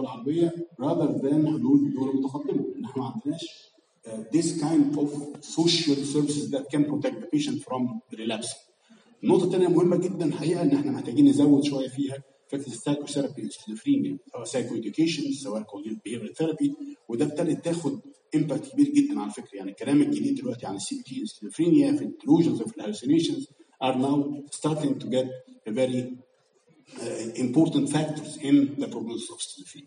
العربيه rather than حلول الدول المتقدمه ان احنا ما عندناش uh, this kind of social services that can protect the patient from relapse. النقطه الثانيه مهمه جدا الحقيقه ان احنا محتاجين نزود شويه فيها فكره السايكو ثيرابي سكيزوفرينيا سواء سايكو اديوكيشن سواء كوجنيتيف بيهيفير ثيرابي وده ابتدت تاخد امباكت كبير جدا على فكره يعني الكلام الجديد دلوقتي عن السي بي تي سكيزوفرينيا في الديلوجنز وفي الهلوسينيشنز are now starting to get a very uh, important factors in the prognosis of schizophrenia.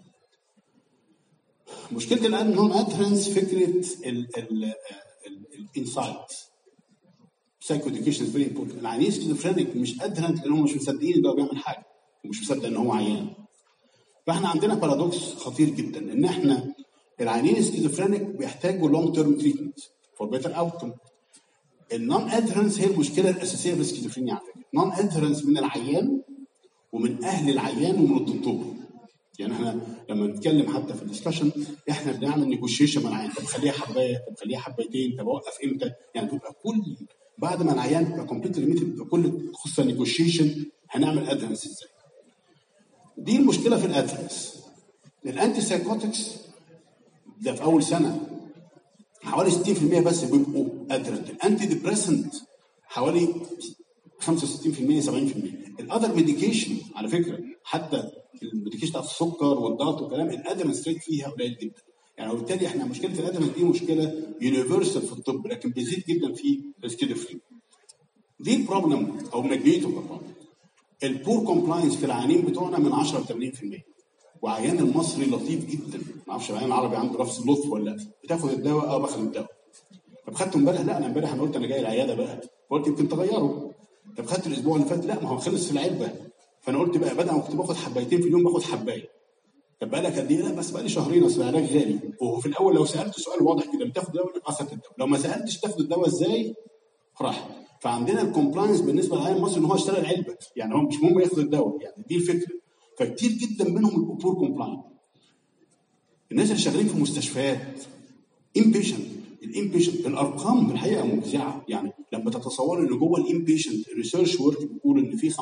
مشكله الان نون ادهرنس فكره الانسايت سايكو اديوكيشن فيري امبورتنت العيانين سكيزوفرينيك مش ادهرنت لان هم مش مصدقين ان هو بيعمل حاجه ومش مصدق ان هو عيان فاحنا عندنا بارادوكس خطير جدا ان احنا العيانين السكيزوفرينيك بيحتاجوا لونج تيرم تريتمنت فور بيتر اوتكم النون ادهرنس هي المشكله الاساسيه في السكيزوفرينيا على فكره نون ادهرنس من العيان ومن اهل العيان ومن الدكتور يعني احنا لما نتكلم حتى في الدسكشن احنا بنعمل نيجوشيشن مع العيان طب خليها حبايه طب خليها حبايتين طب اوقف امتى يعني بيبقى كل بعد ما العيان بيبقى كومبليت ليميتد بيبقى كل تخص النيجوشيشن هنعمل ادهرنس ازاي دي المشكله في الادهرنس الانتي سايكوتكس ده في اول سنه حوالي 60% بس بيبقوا ادرنت الانتي ديبريسنت حوالي 65% 70% الاذر ميديكيشن على فكره حتى الميديكيشن بتاعت السكر والضغط والكلام الادرنس ريت فيها قليل جدا يعني وبالتالي احنا مشكله الادرنس دي مشكله يونيفرسال في الطب لكن بتزيد جدا في السكيزوفرينيا دي البروبلم او ماجنيتو بروبلم البور كومبلاينس في العيانين بتوعنا من 10 ل 80% وعيان المصري لطيف جدا ما اعرفش العيان العربي عنده نفس اللطف ولا بتاخد الدواء اه باخد الدواء طب خدته امبارح لا انا امبارح انا قلت انا جاي العياده بقى فقلت يمكن تغيره طب خدته الاسبوع اللي فات لا ما هو خلص في العلبه فانا قلت بقى بدل ما كنت باخد حبايتين في اليوم باخد حبايه طب بقى لك قد ايه؟ لا بس بقى لي شهرين اصل العلاج غالي وهو في الاول لو سالت سؤال واضح كده بتاخد دواء اخدت الدواء لو ما سالتش تاخد الدواء ازاي؟ راح فعندنا الكومبلاينس بالنسبه للعيان المصري ان هو اشترى العلبه يعني هو مش مهم ياخد الدواء يعني دي الفكره فكتير جدا منهم يبقوا بور كومبلاينت الناس اللي شغالين في مستشفيات امبيشنت الامبيشنت الارقام في الحقيقه مفزعه يعني لما تتصور ان جوه الامبيشنت الريسيرش ورك بيقول ان في 15%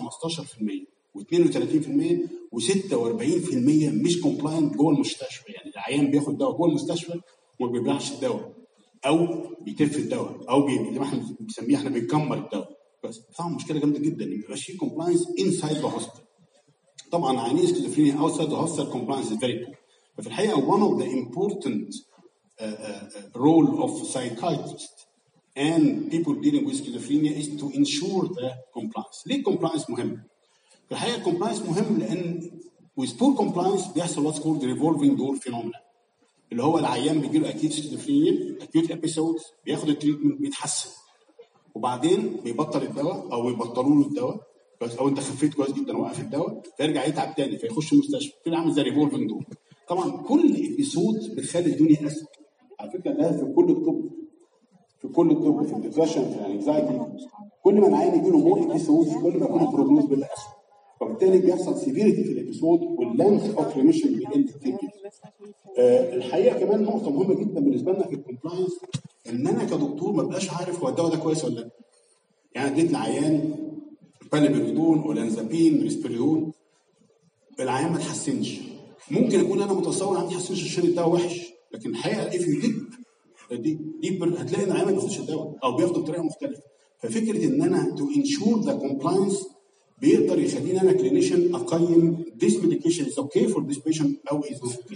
و32% و46% مش كومبلاينت جوه المستشفى يعني العيان بياخد دواء جوه المستشفى وما بيبلعش الدواء او بيتف الدواء او بي... زي ما احنا بنسميه احنا بنكمر الدواء بس طبعا مشكله جامده جدا ان ما يبقاش في كومبلاينس انسايد ذا هوسبيتال طبعا عيانين سكيزوفرينيا اوتسايد ذا هوسبيتال كومبلاينس از فيري بور ففي الحقيقه one of the important uh, uh, role of psychiatrists and people dealing with schizophrenia is to ensure the compliance. ليه compliance مهم؟ في الحقيقه compliance مهم لان with poor compliance بيحصل what's called revolving door phenomena اللي هو العيان بيجي له اكيد سكيزوفرينيا اكيوت ابيسودز بياخد التريتمنت بيتحسن وبعدين بيبطل الدواء او يبطلوا له الدواء بس او انت خفيت كويس جدا وقف الدواء فيرجع يتعب تاني فيخش المستشفى كده عامل زي ريفولفنج دور طبعا كل ابيسود بتخلي الدنيا اسهل على فكره ده في كل الطب في كل الطب في الديبرشن في الانكزايتي كل ما العيان يجي له مور ابيسود كل ما يكون البروجنوز بيبقى اسهل فبالتالي بيحصل سيفيريتي في الابيسود واللانث اوف ريميشن بيقل كتير جدا. آه الحقيقه كمان نقطه مهمه جدا بالنسبه لنا في الكومبلاينس ان انا كدكتور ما بقاش عارف هو الدواء ده كويس ولا لا. يعني اديت لعيان باليبريدون اولانزابين ريسبيريدون العيان ما تحسنش ممكن اكون انا متصور عندي تحسنش الشير الدواء وحش لكن الحقيقه اف يو ديب دي ديب هتلاقي ان العيان ما بياخدش الدواء او بياخده بطريقه مختلفه ففكره ان انا تو انشور ذا كومبلاينس بيقدر يخليني انا كلينيشن اقيم this medication is okay for this patient او is not okay.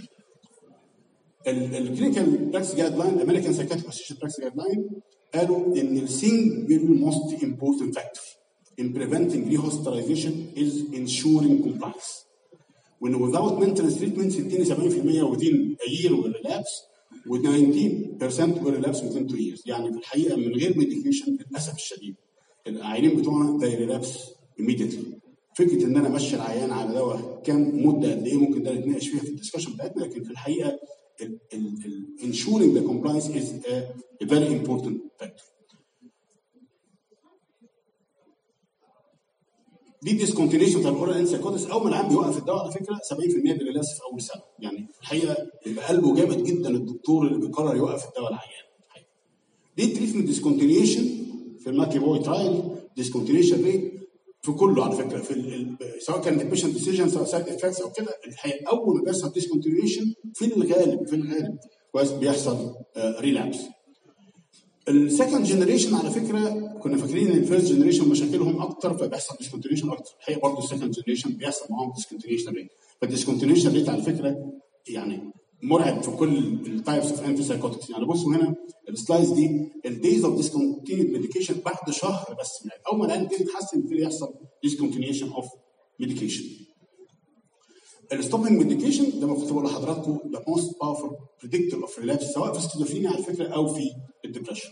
الكلينيكال براكتس جايد لاين الامريكان سايكاتريك اسوشيشن براكتس جايد لاين قالوا ان السنجل موست امبورتنت فاكتور in preventing rehospitalization is ensuring compliance. When without maintenance treatment 60 70% within a year will relapse و 90% will relapse within 2 years. يعني في الحقيقه من غير ميديكيشن للاسف الشديد العيانين بتوعنا they relapse immediately. فكره ان انا امشي العيان على دواء كام مده قد ايه ممكن ده نتناقش فيها في الدسكشن بتاعتنا لكن في الحقيقه ensuring the compliance is a, a very important factor. دي ديسكونتينيشن بتاع الاورال انسايكوتس اول ما العيان بيوقف الدواء على فكره 70% بيريلاكس في اول سنه يعني الحقيقه بيبقى قلبه جامد جدا الدكتور اللي بيقرر يوقف الدواء العيان دي تريتمنت ديسكونتينيشن في الماكي بوي ترايل ديسكونتينيشن ريت في كله على فكره في ال- ال- سواء كان البيشنت ديسيجن سواء سايد افكتس او كده الحقيقه اول ما بيحصل ديسكونتينيوشن في الغالب في الغالب كويس بيحصل ريلابس السكند جنريشن على فكره كنا فاكرين ان الفيرست جنريشن مشاكلهم اكتر فبيحصل ديسكونتينيوشن اكتر الحقيقه برضه السكند جنريشن بيحصل معاهم ديسكونتينيوشن ريت فالديسكونتينيوشن ريت على فكره يعني مرعب في كل التايبس اوف انتي سايكوتكس يعني بصوا هنا السلايدز دي الدايز اوف ديسكونتينيود ميديكيشن بعد شهر بس يعني اول ما العيان يبتدي يتحسن يبتدي يحصل ديسكونتينيوشن اوف ميديكيشن الستوبنج ميديكيشن ده ما كنت بقول لحضراتكم ذا موست باورفul بريدكتور اوف ريلابس سواء في السكيزوفرينيا على فكره او في الدبريشن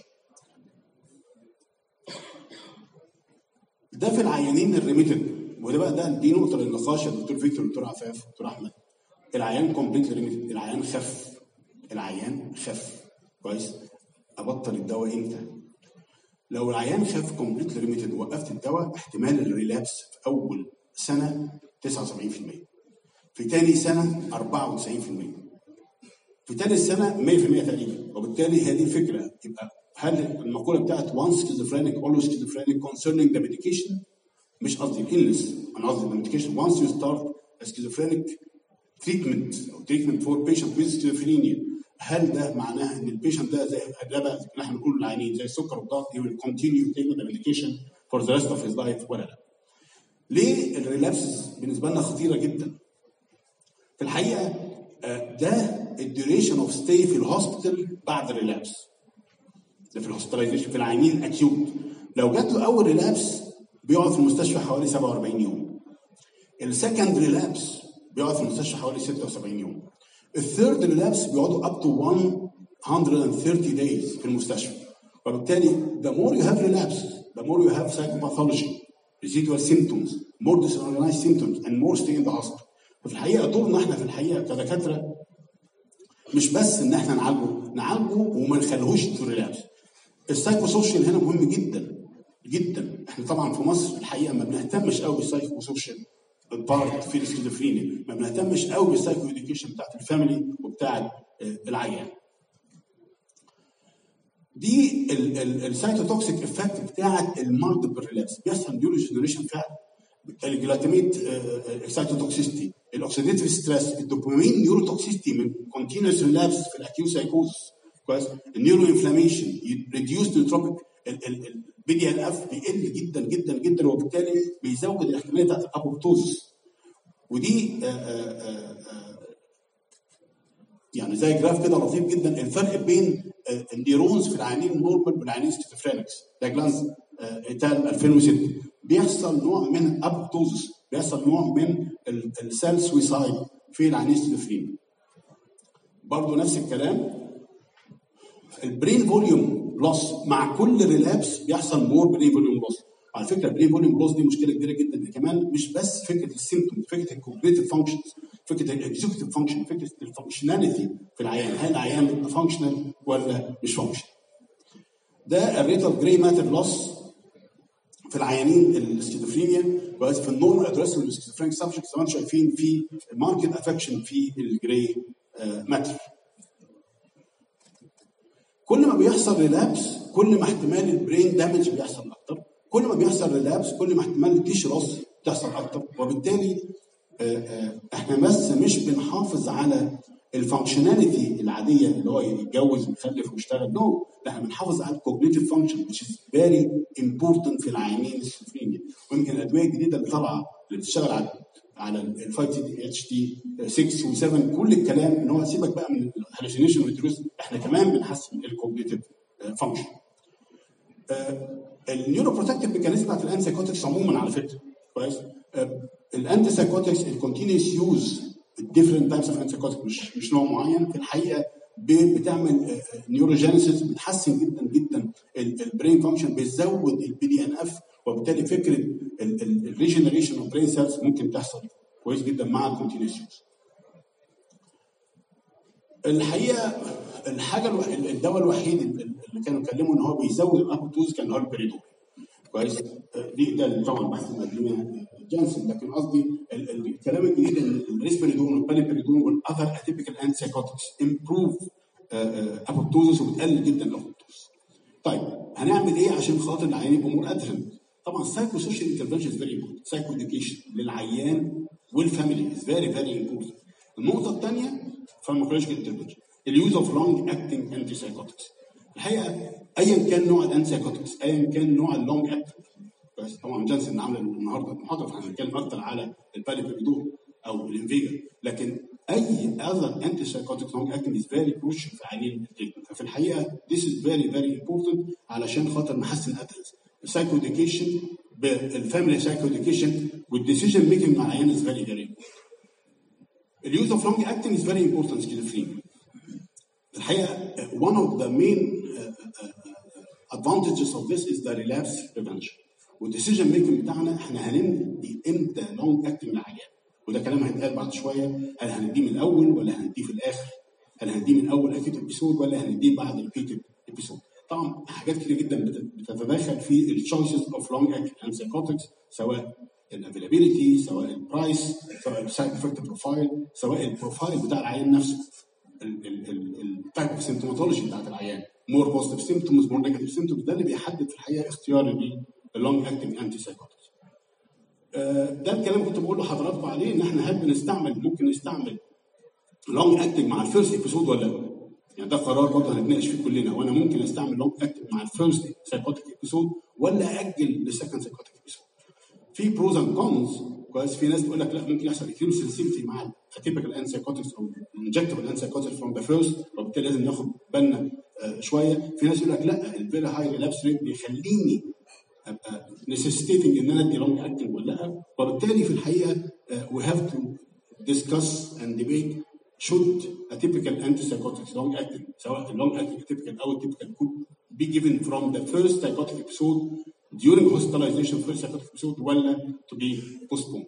ده في العيانين الريميتد وده بقى ده دي نقطه للنقاش يا دكتور فيكتور والدكتور عفاف والدكتور احمد العيان كومبليت ريميتد العيان خف العيان خف كويس ابطل الدواء امتى؟ لو العيان خف كومبليت ريميتد ووقفت الدواء احتمال الريلابس في اول سنه 79% في تاني سنه 94% في ثالث سنه 100% تقريبا وبالتالي هذه الفكره يبقى هل المقوله بتاعت once schizophrenic always schizophrenic concerning the medication مش قصدي الانلس انا قصدي the medication once you start a schizophrenic treatment او treatment for patient with schizophrenia هل ده معناه ان البيشنت ده زي ده بقى اللي احنا بنقول للعيانين زي السكر والضغط he will continue taking the medication for the rest of his life ولا لا؟ ليه الريلابس بالنسبه لنا خطيره جدا؟ في الحقيقه آه، ده الديوريشن اوف ستي في الهوسبيتال بعد الريلابس ده في الهوسبيتاليزيشن في العيانين اكيوت لو جات له اول ريلابس بيقعد في المستشفى حوالي 47 يوم السكند ريلابس بيقعد في المستشفى حوالي 76 يوم الثيرد ريلابس بيقعدوا اب تو 130 days في المستشفى وبالتالي the more you have relapse the more you have psychopathology residual symptoms more disorganized symptoms and more stay in the hospital ففي الحقيقه دورنا احنا في الحقيقه كدكاتره مش بس ان احنا نعالجه نعالجه وما نخليهوش تو ريلابس السايكو سوشيال هنا مهم جدا جدا احنا طبعا في مصر الحقيقه ما بنهتمش قوي بالسايكو سوشيال بارت في السكيزوفرينيا ما بنهتمش قوي بالسايكو اديوكيشن بتاعت الفاميلي وبتاعت آه، العيان دي السايتوتوكسيك افكت بتاعت المالتيبل ريلابس بيحصل نيورو جنريشن فعلا بالتالي جلاتاميت السايتوتوكسيستي الاكسيديتيف ستريس الدوبامين نيورو توكسيستي من كونتينوس ريلابس في الاكيو سايكوز كويس النيورو انفلاميشن ريديوس نيوتروبيك البي دي ال اف بيقل جدا جدا جدا وبالتالي بيزود الاحتماليه بتاعت الابوبتوزس ودي آه، آه، آه، يعني زي جراف كده لطيف جدا الفرق بين آه، النيرونز في العيانين النورمال والعيانين سكيزوفرينكس ده جلانز ايتال 2006 بيحصل نوع من الابوبتوزس بيحصل نوع من السيل سويسايد في العيانين السكيزوفرين برضه نفس الكلام البرين فوليوم لوس مع كل ريلابس بيحصل مور برين فوليوم لوس على فكره البرين فوليوم لوس دي مشكله كبيره جدا دي كمان مش بس فكره السيمتوم فكره الكوجنيتيف فانكشنز فكره الاكزيكتيف فانكشن فكره الفانكشناليتي في العيان هل العيان فانكشنال ولا مش فانكشنال ده الريت اوف جراي ماتر لوس في العيانين السكيزوفرينيا كويس في النورمال ادريس السكيزوفرينيك سبجكت زي ما انتم شايفين في ماركت افكشن في الجراي ماتر كل ما بيحصل ريلابس كل ما احتمال البرين دامج بيحصل اكتر كل ما بيحصل ريلابس كل ما احتمال التيش لوس بتحصل اكتر وبالتالي آه، آه، احنا بس مش بنحافظ على الفانكشناليتي العاديه اللي هو يتجوز ويخلف ويشتغل نو لا احنا بنحافظ على الكوجنيتيف فانكشن which is very important في العيانين السكيزوفرينيا ويمكن الادويه الجديده اللي طالعه اللي بتشتغل على على ال 5 تي اتش تي 6 و7 كل الكلام ان هو سيبك بقى من الهلوسينيشن والدروس احنا كمان بنحسن الكوجنيتيف فانكشن النيورو بروتكتيف ميكانيزم بتاعت الانتي سايكوتكس عموما على فكره كويس الانتي سايكوتكس الكونتينيوس يوز الديفرنت تايبس اوف انتي سايكوتكس مش مش نوع معين في الحقيقه ب- بتعمل نيوروجينيسيس بتحسن جدا جدا البرين فانكشن بتزود البي دي ان اف وبالتالي فكره الريجنريشن اوف برين سيلز ممكن تحصل كويس جدا مع الكونتينيوس يوز الحقيقه الحاجه الوح... الدواء الوحيد اللي كانوا اتكلموا ان هو بيزود الابوتوز كان هو البريدون كويس دي ده طبعا بحث مقدمه جانسون لكن قصدي ال- ال- الكلام الجديد ان الريسبريدون والباليبريدون والاذر اتيبيكال انتي سايكوتكس امبروف ابوتوزس وبتقلل جدا الابوتوز طيب هنعمل ايه عشان خاطر العيان يبقى مور ادرنت طبعا السايكو سوشيال انترفنشن از فيري امبورتنت سايكو اديوكيشن للعيان والفاميلي از فيري فيري امبورتنت النقطه الثانيه فارماكولوجيكال انترفنشن اليوز اوف لونج اكتنج انتي سايكوتكس الحقيقه ايا كان نوع الانتي سايكوتكس ايا كان نوع اللونج اكتنج بس طبعا جانسن عامله النهارده المحاضره فاحنا هنتكلم اكتر على الباليبيدول او الانفيجا لكن اي اذر انتي سايكوتيك لونج اكتنج از فيري كروشال في عينين التريتمنت ففي الحقيقه this is very very important علشان خاطر نحسن ادرس السايكو اديوكيشن بالفاميلي سايكو اديوكيشن والديسيجن ميكنج مع العيان از فيري فيري اليوز اوف لونج اكتنج از فيري امبورتنت سكيزوفرينيا الحقيقه one of the main uh, uh, advantages of this is the relapse prevention والديسيجن ميكنج بتاعنا احنا هنمدي امتى لونج اكتنج للعيان وده كلام هيتقال بعد شويه هل هنديه من الاول ولا هنديه في الاخر؟ هل هنديه من اول اكيد ابيسود ولا هنديه بعد الاكيد ابيسود؟ طبعا حاجات كتير جدا بتتداخل في التشويسز اوف لونج اكتنج سايكوتكس سواء الافيلابيلتي سواء البرايس سواء السايد افكت بروفايل سواء البروفايل بتاع العيان نفسه التايب اوف سيمتوماتولوجي بتاعت العيان مور بوزيتيف سيمتومز مور نيجاتيف سيمتومز ده اللي بيحدد في الحقيقه اختياري للونج اكتنج انتي سايكوتكس ده الكلام كنت بقول لحضراتكم عليه ان احنا هل بنستعمل ممكن نستعمل لونج اكتنج مع الفيرست ابيسود ولا لا؟ يعني ده قرار برضه هنتناقش فيه كلنا وانا ممكن استعمل لونج اكتنج مع الفيرست سايكوتيك ابيسود ولا اجل للسكند سايكوتيك ابيسود. في بروز اند كونز كويس في ناس تقول لك لا ممكن يحصل اكتريم سنسيتي مع الاتيبيكال ان سايكوتكس او الانجكتبل ان سايكوتكس فروم ذا فيرست وبالتالي لازم ناخد بالنا شويه في ناس يقول لك لا الفيري هاي ريلابس ريت بيخليني ابقى necessitating ان انا ادي لونج اكتنج ولا لا وبالتالي في الحقيقه uh, we have to discuss and debate should a typical antipsychotics long acting سواء ال long acting typical او typical could be given from the first psychotic episode during hospitalization first psychotic episode ولا to be postponed.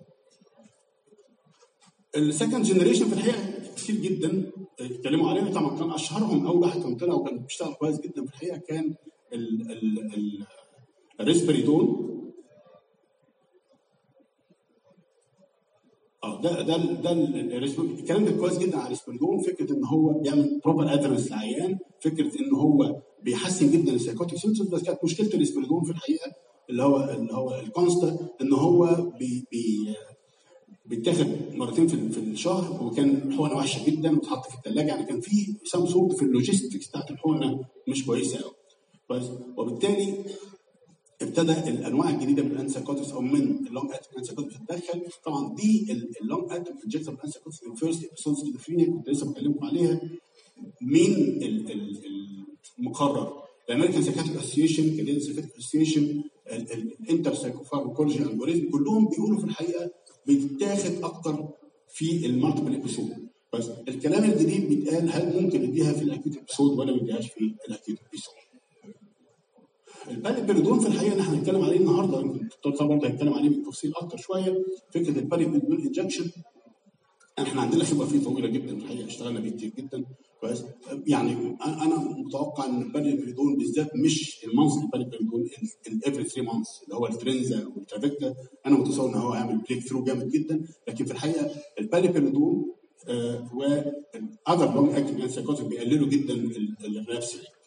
السكند جنريشن في الحقيقه كتير جدا اتكلموا عليها طبعا كان اشهرهم اول واحد كان طلع وكان بيشتغل كويس جدا في الحقيقه كان ال ال ال الريسبريدون اه ده ده ده الكلام ده كويس جدا على الريسبريدون فكره ان هو بيعمل بروبر ادرنس للعيان فكره ان هو بيحسن جدا السايكوتيك سيمتومز بس كانت مشكله الريسبريدون في الحقيقه اللي هو اللي هو الكونستا ان هو بي بي بيتاخد مرتين في في الشهر وكان حقنه وحشه جدا وتحط في الثلاجه يعني كان في سام سورت في اللوجيستكس بتاعت الحقنه مش كويسه قوي كويس وبالتالي ابتدى الانواع الجديده من الانسايكوتكس او من اللونج اكتنج انسايكوتكس تتدخل طبعا دي اللونج اكتنج انجكتبل انسايكوتكس من فيرست ابيسودز سكيزوفرينيا كنت لسه بكلمكم عليها مين المقرر الامريكان سايكاتريك اسوسيشن كنديان سايكاتريك اسوسيشن الانتر سايكوفارماكولوجي الجوريزم كلهم بيقولوا في الحقيقه بيتاخد اكتر في المالتيبل ابيسود بس الكلام الجديد بيتقال هل ممكن نديها في الاكيوت ابيسود ولا ما نديهاش في الاكيوت ابيسود الباليبيريدون في الحقيقه اللي احنا هنتكلم عليه النهارده يمكن الدكتور طبعا برضه هيتكلم عليه بالتفصيل اكتر شويه فكره الباليبيريدون انجكشن احنا عندنا خبره فيه طويله جدا في الحقيقه اشتغلنا بيه كتير جدا كويس يعني انا متوقع ان الباليبيريدون بالذات مش المانث الباليبيريدون الافري 3 مانثs اللي هو الفرنزا والترافيكتا انا متصور ان هو هيعمل بريك ثرو جامد جدا لكن في الحقيقه الباليبيريدون آه والاذر لونج اكتنج انسايكوتيك بيقللوا جدا الريلابس ريت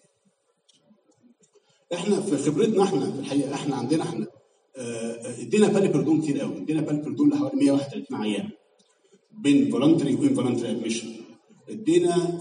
احنا في خبرتنا احنا في الحقيقه احنا عندنا احنا ادينا باليبردون كتير قوي ادينا باليبردون لحوالي 131 عيان بين فولنتري وان فولنتري ادميشن ادينا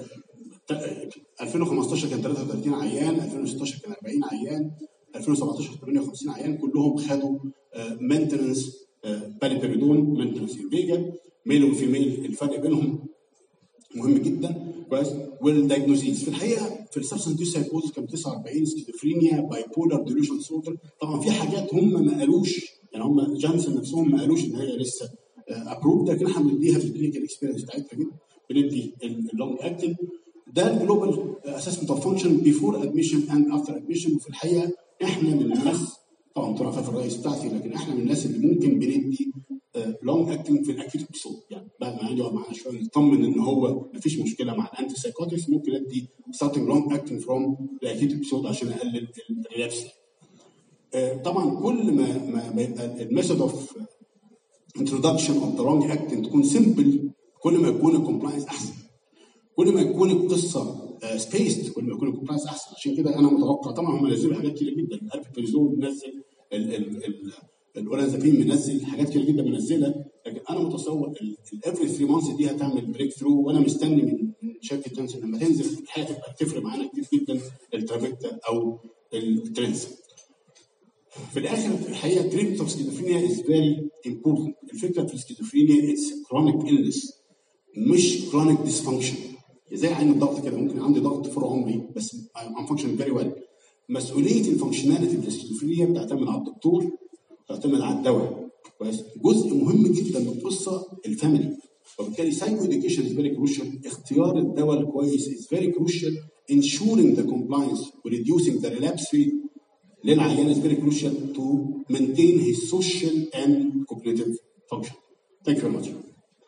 2015 كان 33 عيان 2016 كان 40 عيان 2017 58 عيان كلهم خدوا مينتنس باليبردون مينتنس انفيجا ميل وفيميل الفرق بينهم مهم جدا كويس والدايجنوزيز في الحقيقه في السبستنس ديوز سايكوز كان 49 سكيزوفرينيا باي بولار ديلوشن سوتر طبعا في حاجات هم ما قالوش يعني هم جانسون نفسهم ما قالوش ان هي لسه ابروف لكن احنا بنديها في الكلينيكال اكسبيرينس بتاعتنا جدا بندي اللونج اكتنج ده الجلوبال اسسمنت اوف فانكشن بيفور ادميشن اند افتر ادميشن وفي الحقيقه احنا من الناس طبعا طلع في الرئيس بتاعتي لكن احنا من الناس اللي ممكن بندي لونج اكتنج في الاكيوت ابيسود يعني بعد ما يقعد معانا شويه نطمن ان هو مفيش مشكله مع الانتي سايكوتكس ممكن ادي ستارتنج لونج اكتنج فروم الاكيوت ابيسود عشان اقلل الريلابس طبعا كل ما ما, ما يبقى الميثود اوف انترودكشن اوف ذا لونج اكتنج تكون سمبل كل ما يكون الكومبلاينس احسن كل ما يكون القصه سبيست كل ما يكون الكومبلاينس احسن عشان كده انا متوقع طبعا هم نزلوا حاجات كتير جدا الاربيتريزول نزل الاورانزابين منزل حاجات كتير جدا منزله لكن انا متصور الافري 3 مانثs دي هتعمل بريك ثرو وانا مستني من شركه جونسون لما تنزل الحقيقه تبقى تفرق معانا كتير جدا الترافيكتا او الترنس في الاخر الحقيقه treatment of schizophrenia is very important الفكره في السكيزوفرينيا اتس chronic illness مش chronic dysfunction زي عين الضغط كده ممكن عندي ضغط طول عمري بس I'm functioning very well مسؤوليه الفانكشناليتي في السكيزوفرينيا بتعتمد على الدكتور بتعتمد على الدواء كويس جزء مهم جدا من القصه الفاميلي وبالتالي سايكو education is very crucial اختيار الدواء الكويس is very crucial ensuring the compliance و reducing the relapse rate للعيان is very crucial to maintain his social and cognitive function. Thank you very much.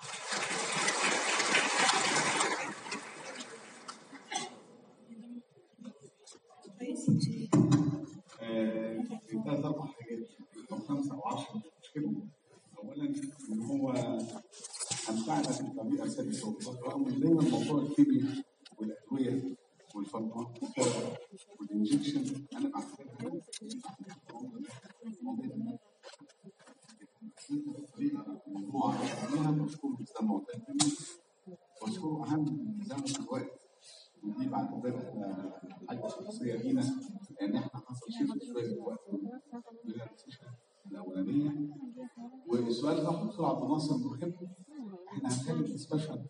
ثلاث اربع حاجات او خمسه او 10 مشكله اولا ان هو هنساعدك بطريقه سلسه وبطريقه مش دايما موضوع الكيمياء والادويه والفارماكوثيرابي والانجكشن انا بعتبرها موضوع فيها مشكور زي ما قلت لك مشكور اهم من زمن الوقت ودي بعتبرها حاجه شخصيه لينا لان احنا حصل شيفت شويه في الوقت الاولانيه والسؤال ده دكتور عبد الناصر مهم احنا هنتكلم سبيشال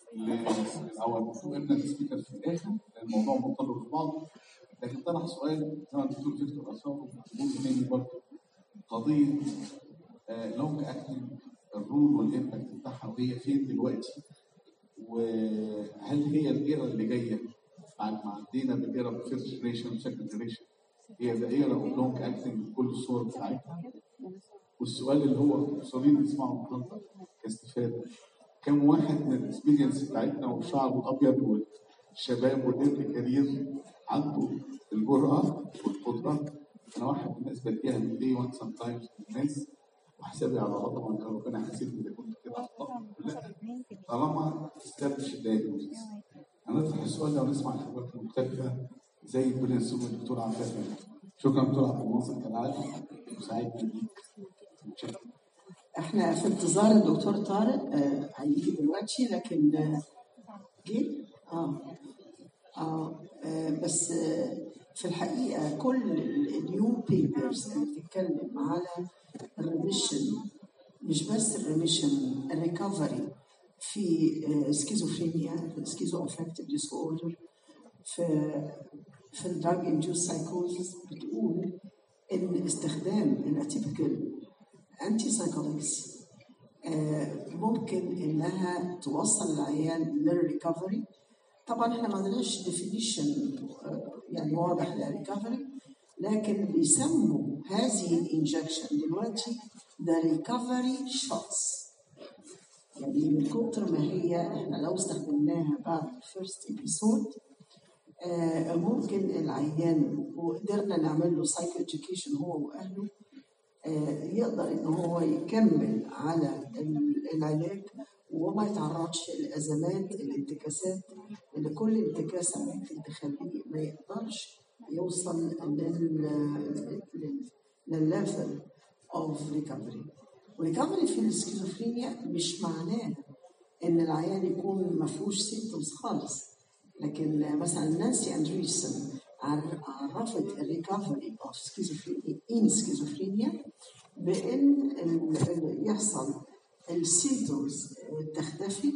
او المفروض ان السبيكر في الاخر لان الموضوع مرتبط ببعض لكن طرح سؤال زي ما الدكتور فيكتور اثاره جزء تاني برضه قضيه لونج اكتنج الرول والامباكت بتاعها وهي فين دلوقتي وهل هي الايرا اللي جايه بعد ما عدينا بالايرا فيرست جنريشن وسكند جنريشن هي ذا ايرا اوف لونج اكتنج بكل الصور بتاعتها والسؤال اللي هو صديق يسمعه النهارده كاستفاده كم واحد من الاكسبيرينس بتاعتنا والشعب الابيض والشباب والابن كارير عنده الجرأة والقدرة أنا واحد من الناس بديها من دي وان سام تايمز للناس وحسابي على الله طبعا كان ربنا حاسبني إذا كنت كده أخطأ لا طالما استبدش الدايجنوزيس هنطرح السؤال ده ونسمع الخبرات المختلفة زي البرين السوق الدكتور عفاف شكرا دكتور عبد الناصر كالعادة وسعيد بيك شكرا احنا في انتظار الدكتور طارق آه، هيجي دلوقتي لكن آه، جه اه اه آه، بس آه، في الحقيقه كل النيو بيبرز اللي بتتكلم على الريميشن مش بس الريميشن الريكفري في آه، سكيزوفرينيا في السكيزو افكتيف ديس اوردر في في الدراج انديوس سايكوزس بتقول ان استخدام الاتيبيكال انتي سايكوليكس ممكن انها توصل العيان للريكفري طبعا احنا ما عندناش ديفينيشن يعني واضح للريكفري لكن بيسموا هذه الانجكشن دلوقتي ذا ريكفري شوتس يعني من كتر ما هي احنا لو استخدمناها بعد الفيرست ابيسود آه، ممكن العيان وقدرنا نعمل له سايكو education هو واهله آه، يقدر ان هو يكمل على ال- العلاج وما يتعرضش لازمات الانتكاسات لان كل انتكاسه ممكن تخليه ما يقدرش يوصل لل للليفل اوف ريكفري وريكفري في السكيزوفرينيا مش معناه ان العيان يكون ما فيهوش سيمتومز خالص لكن مثلا نانسي اندريسون عر- عرفت الريكفري اوف سكيزوفرينيا ان سكيزوفرينيا بان ال- ال- يحصل السيمتومز تختفي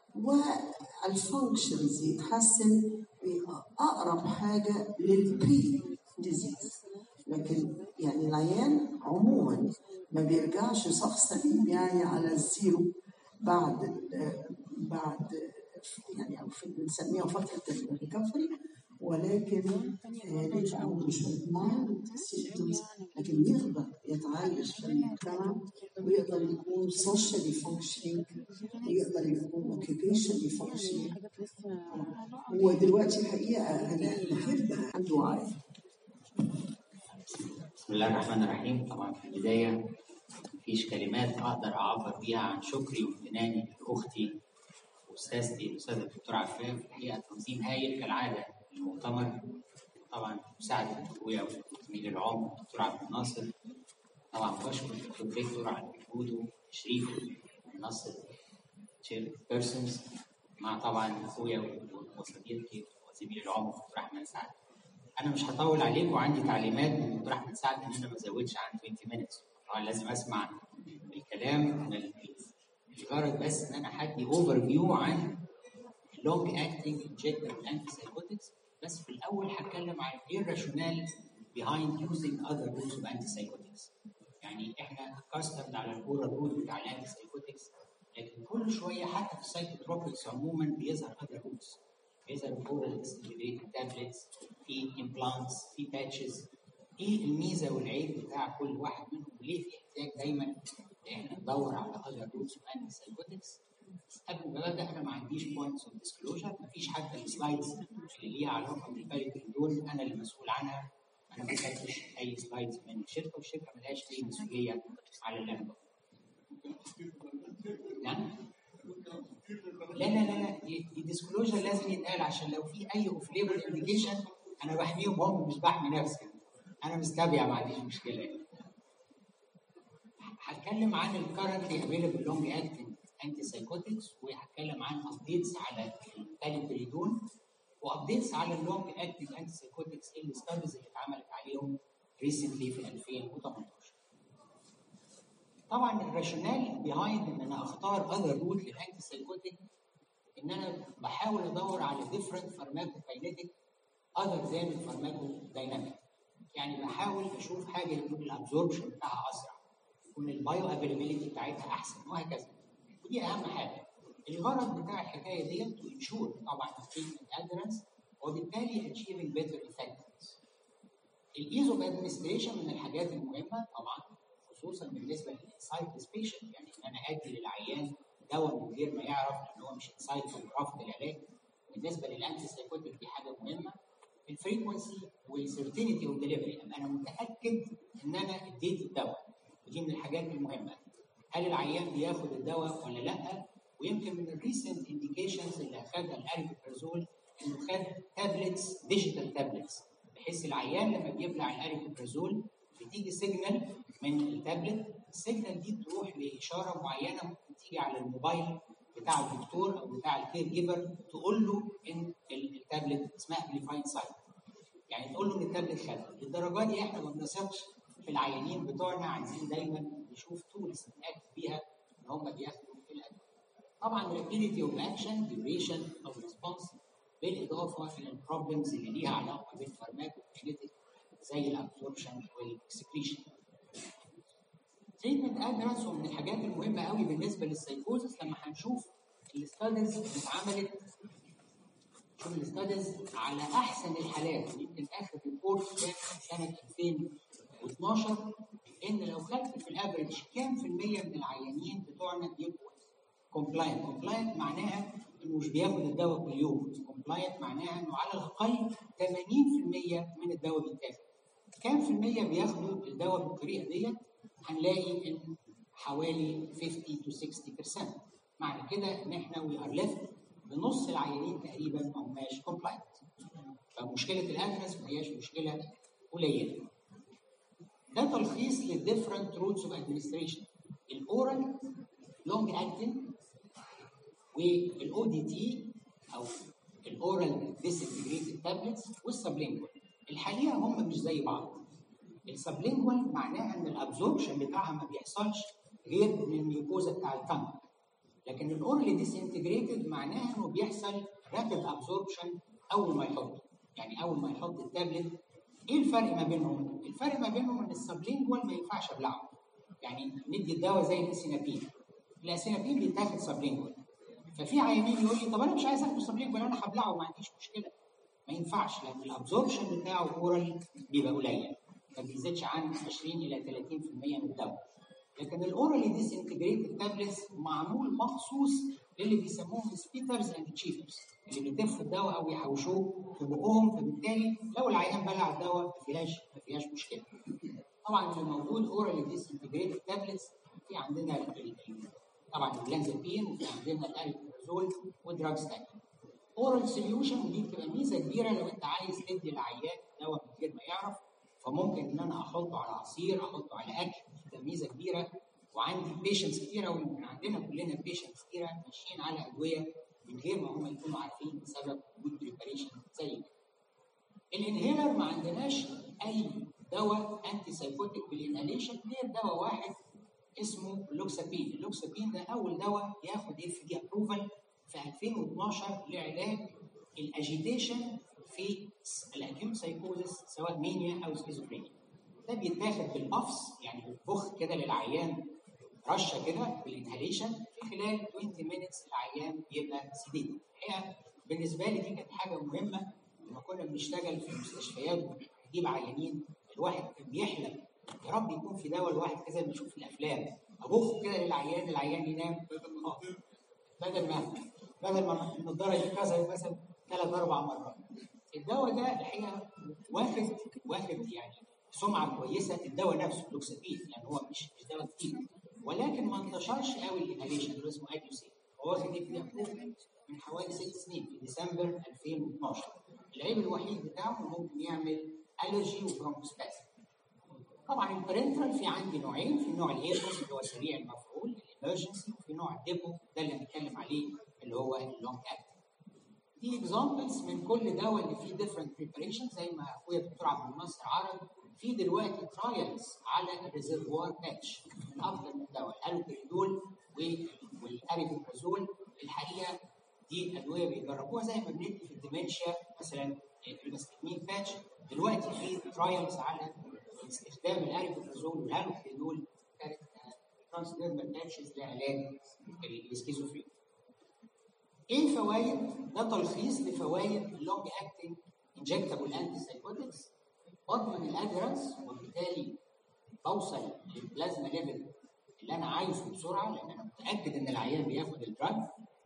والفانكشنز يتحسن اقرب حاجه للبري ديزيز لكن يعني العيان عموما ما بيرجعش شخص سليم يعني على الزيرو بعد ال- بعد يعني او في- بنسميها فتره الريكفري ولكن آه، بيبقى عنده شويه مايلد سيمتومز لكن يقدر يتعايش في المجتمع ويقدر يكون سوشيالي فانكشنينج ويقدر يكون اوكيبيشنلي فانكشنينج ودلوقتي الحقيقه انا بحب عنده وعي بسم الله الرحمن الرحيم طبعا في البداية مفيش كلمات أقدر أعبر بيها عن شكري وامتناني لأختي وأستاذتي الأستاذة الدكتورة عفاف الحقيقة تنظيم هايل كالعادة للمؤتمر طبعا مساعدة أخويا وزميلي العمر الدكتور عبد الناصر طبعا بشكر الدكتور فيكتور على وجوده وتشريفه منصه تشير بيرسونز مع طبعا اخويا وصديقي وزميلي العمر دكتور احمد سعد انا مش هطول عليكم وعندي تعليمات من دكتور احمد سعد ان انا ما ازودش عن 20 minutes طبعا لازم اسمع الكلام من الغرض بس ان انا هدي اوفر فيو عن اللونج اكتنج انجكتبل انتي سايكوتكس بس في الاول هتكلم عن ايه الراشونال behind using other routes of antipsychotics يعني احنا accustomed على الاورال روت بتاع الانتي سايكوتكس لكن كل شويه حتى في السايكوتروبكس عموما بيظهر other routes بيظهر اورال ستيميوليتد تابلتس في امبلانتس في باتشز ايه الميزه والعيب بتاع كل واحد منهم وليه في احتياج دايما ان احنا ندور على other routes of antipsychotics بس قبل ما ابدا انا ما عنديش بوينتس اوف ديسكلوجر ما فيش حتى السلايدز اللي ليها علاقه بالباليتين دول انا اللي مسؤول عنها انا ما خدتش اي سلايدز من الشركه والشركه ملهاش اي مسؤوليه على اللي انا نعم لا لا لا لا دي ديسكلوجر لازم يتقال عشان لو في اي اوف ليبل انديكيشن انا بحميهم هم مش بحمي نفسي انا مستبيع ما عنديش مشكله يعني. هتكلم عن الكرنتلي افيلبل لونج اكتنج انتي سايكوتكس وهتكلم عن ابديتس على التاليبريدون وابديتس على اللونج اكتنج انتي سايكوتكس الستاديز اللي اتعملت عليهم ريسنتلي في 2018 طبعا الراشونال بيهايند ان انا اختار اذر روت للانتي سايكوتيك ان انا بحاول ادور على ديفرنت فارماكوكاينيتيك اذر ذان الفارماكو دايناميك يعني بحاول اشوف حاجه يكون الابزوربشن بتاعها اسرع يكون البايو افيلابيلتي بتاعتها احسن وهكذا ودي اهم حاجه الغرض بتاع الحكايه ديت تو انشور طبعا التريتمنت ادرنس وبالتالي اتشيفنج بيتر افكتفنس الايز اوف ادمنستريشن من الحاجات المهمه طبعا خصوصا بالنسبه للانسايتلس بيشنت يعني ان انا ادي للعيان دواء من غير ما يعرف ان هو مش انسايت رفض العلاج بالنسبه للانتي سايكوتيك دي حاجه مهمه الفريكونسي والسيرتينيتي اوف ديليفري انا متاكد ان انا اديت الدواء ودي من الحاجات المهمه هل العيان بياخد الدواء ولا لا ويمكن من الريسنت انديكيشنز اللي اخذها الاريبيبرازول انه خد تابلتس ديجيتال تابلتس بحيث العيان لما بيبلع الاريبيبرازول بتيجي سيجنال من التابلت السيجنال دي تروح لاشاره معينه ممكن تيجي على الموبايل بتاع الدكتور او بتاع الكير جيفر تقول له ان التابلت اسمها امبليفايد سايت يعني تقول له ان التابلت خد للدرجه دي احنا ما بنثقش في العيانين بتوعنا عايزين دايما نشوف تولز نتاكد بيها ان هم بياخدوا الادويه طبعا rapidity اوف اكشن duration اوف ريسبونس بالاضافه الى البروبلمز اللي ليها علاقه بالفارماكوكينيتيك زي الابسوربشن والاكسكريشن تريتمنت ادرنس من الحاجات المهمه قوي بالنسبه للسايكوزس لما هنشوف الستاديز اللي اتعملت شوف الستاديز على احسن الحالات يمكن اخر ريبورت كان سنه 2012 ان لو خدت في الافريج كام في المية من العيانين بتوعنا بيبقوا كومبلاينت كومبلاينت معناها انه مش بياخد الدواء كل يوم كومبلاينت معناها انه على الاقل 80% من الدواء بيتاخد كام في المية بياخدوا الدواء بالطريقه ديت هنلاقي ان حوالي 50 to 60% معنى كده ان احنا وي ار ليفت بنص العيانين تقريبا ما هماش كومبلاينت فمشكله الادرس ما هياش مشكله قليله ده تلخيص للديفرنت روتس اوف ادمنستريشن الاورال لونج اكتنج والاو دي تي او الاورال ديسنتجريتد تابلتس والسبلينجوال الحقيقه هم مش زي بعض السبلينجوال معناها ان الابزوربشن بتاعها ما بيحصلش غير من الميوكوزا بتاع التنج لكن الاورال ديسنتجريتد معناها انه بيحصل رابيد ابزوربشن اول ما يحط يعني اول ما يحط التابلت ايه الفرق ما بينهم؟ الفرق ما بينهم ان السبلينجوال ما ينفعش ابلعه يعني ندي الدواء زي الاسينابين الاسينابين بيتاخد سبلينجوال ففي عيانين يقول لي طب انا مش عايز اخد سبلينجوال انا هبلعه ما عنديش مشكله ما ينفعش لان الابزوربشن بتاعه اورال بيبقى قليل ما بيزيدش عن 20 الى 30% من الدواء لكن الاورالي ديسنتجريتد تابلتس معمول مخصوص للي بيسموهم سبيترز اند تشيفرز اللي بيتفوا الدواء او يحوشوه في بقهم فبالتالي لو العيان بلع الدواء ما فيهاش ما فيهاش مشكله. طبعا اللي موجود اورالي ديسنتجريتد تابلتس في عندنا ال- ال- طبعا البلانزابين وفي عندنا الاريبرازول ودراجز تانية. اورال سوليوشن ودي بتبقى ميزه كبيره لو انت عايز تدي العيان دواء من غير ما يعرف فممكن ان انا احطه على عصير احطه على اكل في تمييزه كبيره وعندي بيشنتس كتيره ويمكن عندنا كلنا بيشنتس كتيره ماشيين على ادويه من غير ما هم يكونوا عارفين بسبب وجود بريباريشن زي كده. الانهيلر ما عندناش اي دواء انتي سايكوتيك بالانهاليشن غير دواء واحد اسمه لوكسابين، اللوكسابين ده اول دواء ياخد اف دي ابروفال في 2012 لعلاج الاجيتيشن في الاكيوت سايكوزس سواء مانيا او سكيزوفرينيا. ده بيتاخد بالبفس يعني بخ كده للعيان رشه كده بالانهاليشن في خلال 20 مينتس العيان بيبقى سيديتد. الحقيقه بالنسبه لي دي كانت حاجه مهمه لما كنا بنشتغل في المستشفيات ونجيب عيانين الواحد كان بيحلم يا رب يكون في دواء الواحد كذا ما بيشوف في الافلام ابخ كده للعيان العيان ينام آه. بدل ما بدل ما النضاره يتكسر مثلا ثلاث اربع مرات الدواء ده الحقيقه واخد واخد يعني سمعه كويسه الدواء نفسه لوكسابين يعني هو مش مش دواء كتير ولكن ما انتشرش قوي الانهاليشن اللي اسمه اديوسين هو واخد اف دي من حوالي ست سنين في ديسمبر 2012 العيب الوحيد بتاعه إنه ممكن يعمل الرجي وبرونكوسباسم طبعا البرنترال في عندي نوعين في نوع الايربوس اللي هو سريع المفعول الامرجنسي وفي نوع الديبو ده اللي هنتكلم عليه اللي هو اللونج اكت دي اكزامبلز من كل دواء اللي فيه ديفرنت بريباريشن زي ما اخويا الدكتور عبد الناصر عرض في دلوقتي ترايلز على الريزرفوار باتش من افضل من دواء الالوبريدول والاريبيبرازول الحقيقه دي ادويه بيجربوها زي ما بندي في الديمنشيا مثلا الباستامين باتش دلوقتي في ترايلز على استخدام الاريبيبرازول والهالوبريدول كانت ترانسديرمال باتشز لعلاج السكيزوفرينيا ايه الفوائد؟ ده تلخيص لفوائد اللونج اكتنج انجكتابل انتي سايكوتكس بضمن الادرنس وبالتالي بوصل للبلازما ليفل اللي انا عايزه بسرعه لان انا متاكد ان العيان بياخد الدراج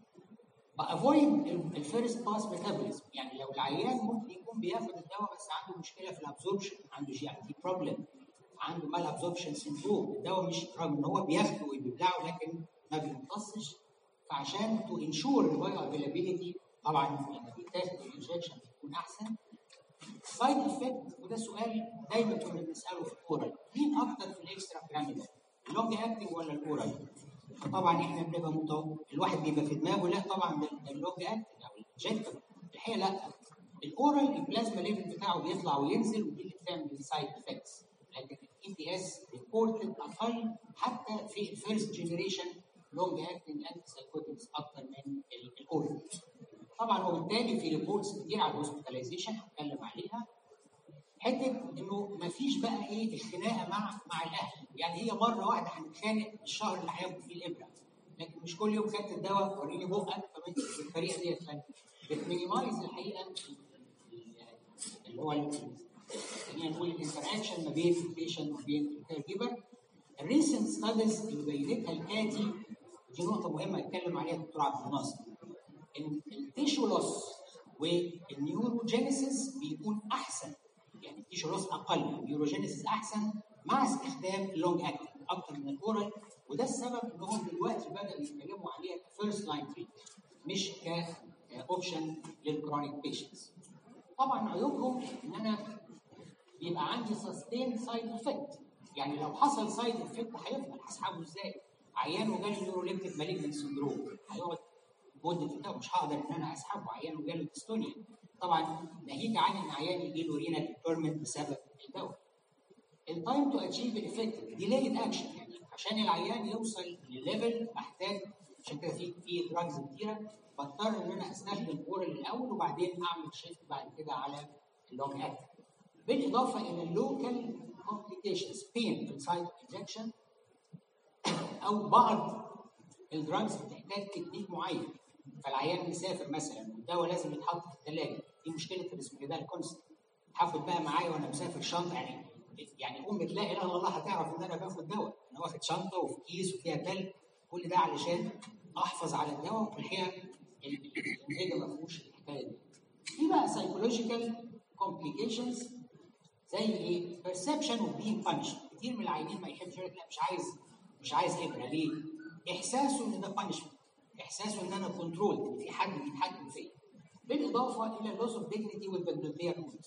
بافويد الفيرست باس ميتابوليزم يعني لو العيان ممكن يكون بياخد الدواء بس عنده مشكله في الابزوربشن عنده جي اي تي بروبلم عنده مال ابزوربشن سندروم الدواء مش رغم ان هو بياخده وبيبلعه لكن ما بيمتصش فعشان تو انشور البايو افيلابيلتي طبعا لما بيتاخد الانجكشن بيكون احسن سايد افكت وده سؤال دايما كنا بنساله في الاورال مين اكتر في الاكسترا بيراميدال اللونج اكتنج ولا الاورال؟ فطبعا احنا بنبقى متوقع الواحد بيبقى في دماغه لا طبعا ده ده اللونج اكتنج او الانجكتبل الحقيقه لا الاورال البلازما ليفل بتاعه بيطلع وينزل ودي اللي بتعمل السايد افكتس لكن الاي بي اس ريبورتد اقل حتى في الفيرست جنريشن لونج اكتنج انتي سايكوتكس اكتر من الاورال طبعا وبالتالي في ريبورتس كتير على الهوسبيتاليزيشن هتكلم عليها حته انه ما فيش بقى ايه الخناقه مع مع الاهل يعني هي مره واحده هنتخانق الشهر اللي هياخد فيه الابره لكن مش كل يوم خدت الدواء وريني بقك كمان بالطريقه ديت بتمينيمايز الحقيقه اللي هو خلينا نقول الانتراكشن ما بين البيشنت وبين الكير جيفر الريسنت ستاديز اللي بينتها الاتي ودي نقطه مهمه اتكلم عليها الدكتور عبد الناصر ان التيشو لوس والنيوروجينيسيس بيكون احسن يعني التيشو لوس اقل والنيوروجينيسيس احسن مع استخدام اللونج اكتنج اكتر من الاورال وده السبب انهم دلوقتي بداوا يتكلموا عليها كفيرست لاين تريتمنت مش كاوبشن للكرونيك بيشنتس طبعا عيوبهم ان انا بيبقى عندي سستين سايد افكت يعني لو حصل سايد افكت هيفضل هسحبه ازاي؟ عيان وجاله نيوروليبتيك مالجنت سندروم هيقعد مده الدواء مش هقدر ان انا اسحبه عيان وجاله ديستونيا طبعا ناهيك عن ان عيان يجي له رينال ديتورمنت بسبب الدواء التايم تو اتشيف الافكت ديلايد اكشن يعني عشان العيان يوصل لليفل محتاج عشان كده في في دراجز كتيره بضطر ان انا استخدم اورال الاول وبعدين اعمل شيفت بعد كده على اللونج اكت بالاضافه الى اللوكال كومبليكيشنز بين انسايد انجكشن او بعض الدراجز بتحتاج تكنيك معين فالعيان مسافر مثلا والدواء لازم يتحط في الثلاجه دي مشكله الاسبريدال كونست هاخد بقى معايا وانا مسافر شنطه يعني يعني ام تلاقي لا الله هتعرف ان انا باخد دواء انا واخد شنطه وفي كيس وفيها تلج كل ده علشان احفظ على الدواء وفي الحقيقه النتيجه ما فيهوش الحكايه دي في بقى سايكولوجيكال كومبليكيشنز زي ايه؟ perception of being punished كتير من العيانين ما يحبش يقول لك لا مش عايز مش عايز ابره ليه؟ احساسه ان ده punishment احساسه ان انا كنترول ان في حد بيتحكم فيا بالاضافه الى اللوس اوف ديجنتي والبندولير مود